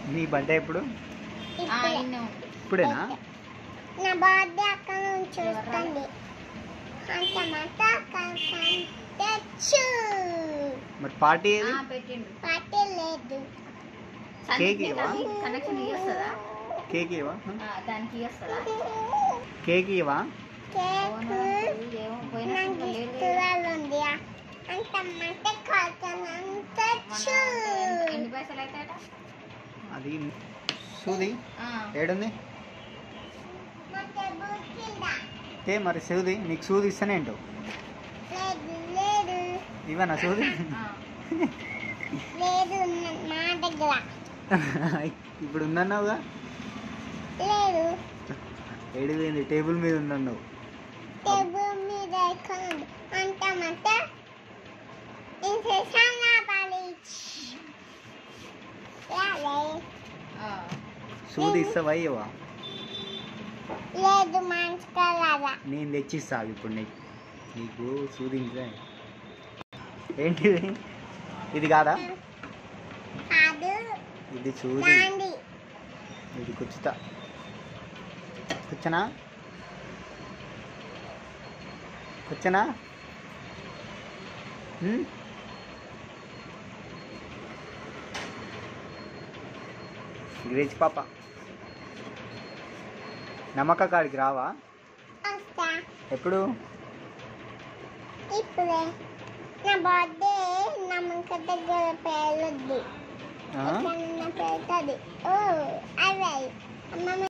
నీ బర్త్డే ఎప్పుడు ఆ, ఇప్పుడే. ఈయనే ఉండు. ఇప్పుడేనా నా బర్త్డే అక్కడ నుంచి చూసుకోండి అంతమాట తెచ్చు మరి పార్టీ ఏది ఆ, పెట్టిండు పార్టీ లేదు కేక్ ఇవ్వా? కనెక్షన్ ఇవ్వస్తుందా కేక్ ఇవా దానికి ఇవ్వస్తుందా కేక్ ఇవా కేక్ ఏమో పోయినా నాకు ఇంకా లేదు కదా. గిఫ్టులు ఉంది అంతమంట కాల్చాను తెచ్చు మన ఎన్ని పైసలు అవుతాయట అది సూది ఆ, ఏడుంది నా టేబుల్ కింద ఏ మరి సూది నీకు సూది ఇస్తేనే ఏంటో లేదు లేదు ఇవనా సూది ఆ. లేదు ఉన్న- మా దగ్గర ఇప్పుడు ఉందన్నావుగా లేదు ఏడిపోయింది టేబుల్ మీద ఉందన్నావు టేబుల్ మీద ఎక్కండి అంతమంట ఇంకేసానా పాలి రాలే ఆ. సూది ఇస్తావా ఇవ్వవా లేదు మంచుకోలేదా నేను తెచ్చిస్తా ఇప్పుడు నీకు నీకు సూది ఇస్తే ఏంటిది ఇది కాదా కాదు ఇది సూది దాండి ఇది కుచ్చుతా కూర్చనా కూర్చనా ఉమ్? గ్రేజ్ పాప నమ్మక కాడికి రావా వస్తా ఎప్పుడు ఇప్పుడే నా బర్త్డే నమ్మక దగ్గర పేర్లొద్ది ఆ? ఎక్కడన్నా పెడుతుంది ఓ అవే అమ్మమ్మ